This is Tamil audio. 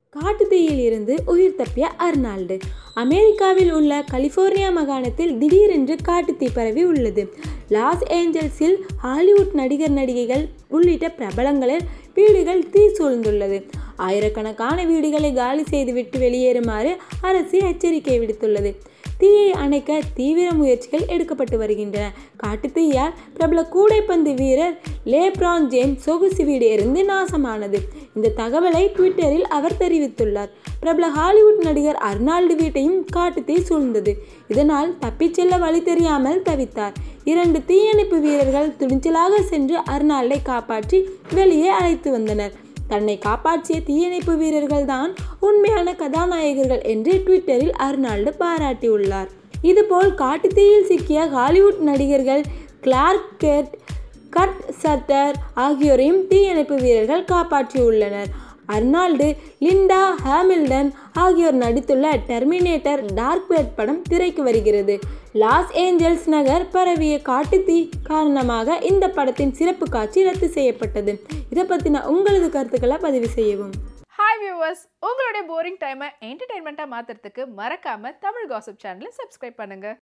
காட்டுத்தீயில் இருந்து உயிர் தப்பிய அர்னால்டு அமெரிக்காவில் உள்ள கலிஃபோர்னியா மாகாணத்தில் திடீரென்று காட்டுத்தீ பரவி உள்ளது லாஸ் ஏஞ்சல்ஸில் ஹாலிவுட் நடிகர் நடிகைகள் உள்ளிட்ட பிரபலங்களில் வீடுகள் தீ சூழ்ந்துள்ளது ஆயிரக்கணக்கான வீடுகளை காலி செய்துவிட்டு வெளியேறுமாறு அரசு எச்சரிக்கை விடுத்துள்ளது தீயை அணைக்க தீவிர முயற்சிகள் எடுக்கப்பட்டு வருகின்றன காட்டுத்தீயால் பிரபல கூடைப்பந்து வீரர் லேப்ரான் ஜேம்ஸ் சொகுசு வீடு எரிந்து நாசமானது இந்த தகவலை ட்விட்டரில் அவர் தெரிவித்துள்ளார் பிரபல ஹாலிவுட் நடிகர் அர்னால்டு வீட்டையும் காட்டுத்தீ சூழ்ந்தது இதனால் தப்பிச் செல்ல வழி தெரியாமல் தவித்தார் இரண்டு தீயணைப்பு வீரர்கள் துணிச்சலாக சென்று அர்னால்டை காப்பாற்றி வெளியே அழைத்து வந்தனர் தன்னை காப்பாற்றிய தீயணைப்பு வீரர்கள் தான் உண்மையான கதாநாயகர்கள் என்று ட்விட்டரில் அர்னால்டு பாராட்டியுள்ளார் இதுபோல் காட்டுத்தீயில் சிக்கிய ஹாலிவுட் நடிகர்கள் கிளார்க் கெர்ட் கர்ட் சட்டர் ஆகியோரையும் தீயணைப்பு வீரர்கள் காப்பாற்றியுள்ளனர் அர்னால்டு லிண்டா ஹாமில்டன் ஆகியோர் நடித்துள்ள டெர்மினேட்டர் டார்க் வெட் படம் திரைக்கு வருகிறது லாஸ் ஏஞ்சல்ஸ் நகர் பரவிய காட்டுத்தீ காரணமாக இந்த படத்தின் சிறப்பு காட்சி ரத்து செய்யப்பட்டது இதை பற்றின உங்களது கருத்துக்களை பதிவு செய்யவும் ஹாய் வியூவர்ஸ் உங்களுடைய போரிங் டைமை என்டர்டைன்மெண்ட்டாக மாற்றுறதுக்கு மறக்காமல் தமிழ் காசிப் சேனலை சப்ஸ்கிரைப் பண்ணுங்கள்